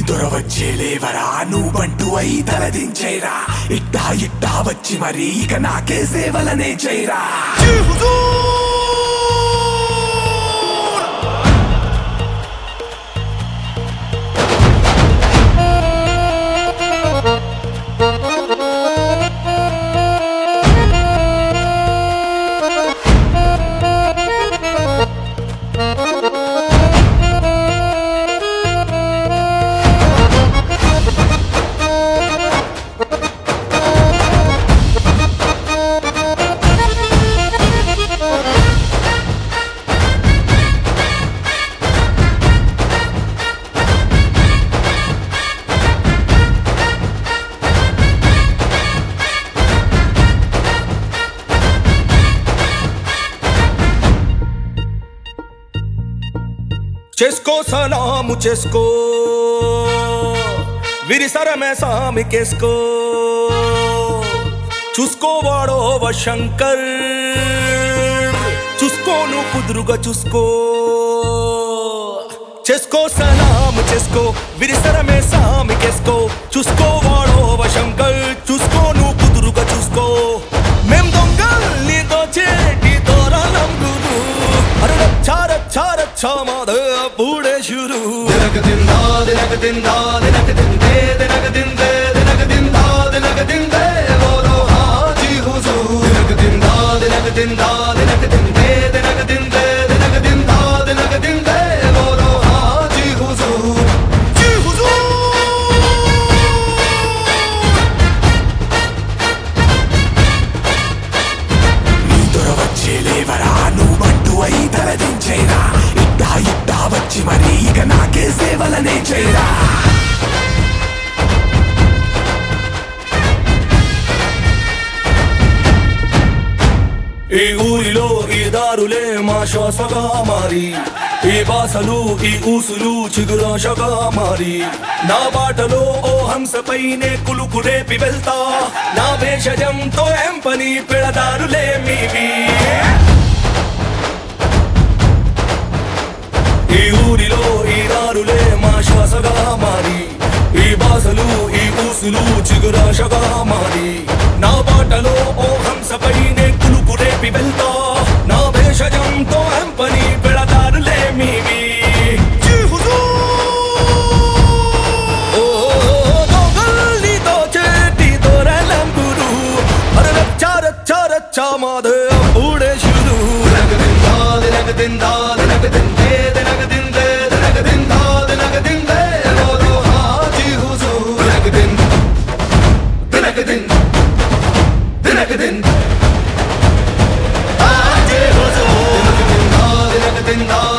దొరవచ్చే లేవరా నువ్వంటూ అయి తలదించేరా ఇట్టా ఇట్టా వచ్చి మరి ఇక నాకే సేవలనే చేయరా చేసుకో సలాము చేసుకో విరిసరమే సామికేసుకో చూసుకోవాడో శంకర్ చూసుకోను కుదురుగా చూసుకో చేసుకో సలాము చేసుకో విరిసరమే సామికేసుకో చూసుకోవాడో శంకర్ చూసుకోను కుదురుగా చూసుకో మేం దొంగల్ని దోచేటి దోరాలం గురు అరే చార చార చామాద పూడే శురు ದಿನಕ ದಿಂದ ದಿನಕ ದಿಂದ ದಿನಕ ದಿಂದೆ ದಿನಕ ದಿಂದೆ ದಿನಕ ದಿಂದ ದಿನಕ ದಿಂದೆ ಬೋಲೋ ಹಾಜಿ ಹುಜೂರ್ ದಿನಕ ದಿಂದ ದಿನಕ ದಿಂದ ದಿನಕ ದಿಂದೆ ದಿನಕ ದಿಂದೆ ದಿನಕ ದಿಂದ ದಿನಕ ದಿಂದೆ ಬೋಲೋ ಹಾಜಿ ಹುಜೂರ್ జీ హుజూర్ నీ దొరవచ్చే లేవరా నువ్వంటూ అయి తలదించేరా ఇట్టా ఇట్టా వచ్చి మరి ఇక నాకే సేవలనే చేయరా ఈ ఊరిలో ఈ దారులే మా శ్వాసగా మారి ఈ బాసలు ఈ ఊసులు చిగురాశగా మారి నా బాటలో ఓ హంసపైనే కులుకు రేపి వెళ్తా నా భేషజంతో ఏం పని పెడదారులే మీవి ఈ ఊరిలో ఈ దారులే మా శ్వాసగా మారి ఈ బాసలు ఈ ఊసులు చిగురాశగా మారి నా బాటలో ఓ హంసపైనే కులుకు రేపి వెళ్తా నా భేషజంతో ఎంపని పెడతారులే మీవి జీ హుజూర్! ఓ దొంగల్ని దోచేటి దొరలం గురు అరే రచ్చా రచ్చా రచ్చా మాదే ఊడే శురు ದಿನಕ ದಿಂದ ದಿನಕ ದಿಂದೆ ದಿನಕ ದಿಂದೆ ದಿನಕ ದಿಂದ ದಿನಕ ದಿಂದೆ ಬೋಲೋ ಹಾಜಿ ಹುಜೂರ್ ದಿನಕ ದಿಂದ ದಿನಕ ದಿಂದ ದಿನಕ ದಿಂದ ಹಾಜಿ ಹುಜೂರ್ ದಿನಕ ದಿಂದ ದಿನಕ ದಿಂದ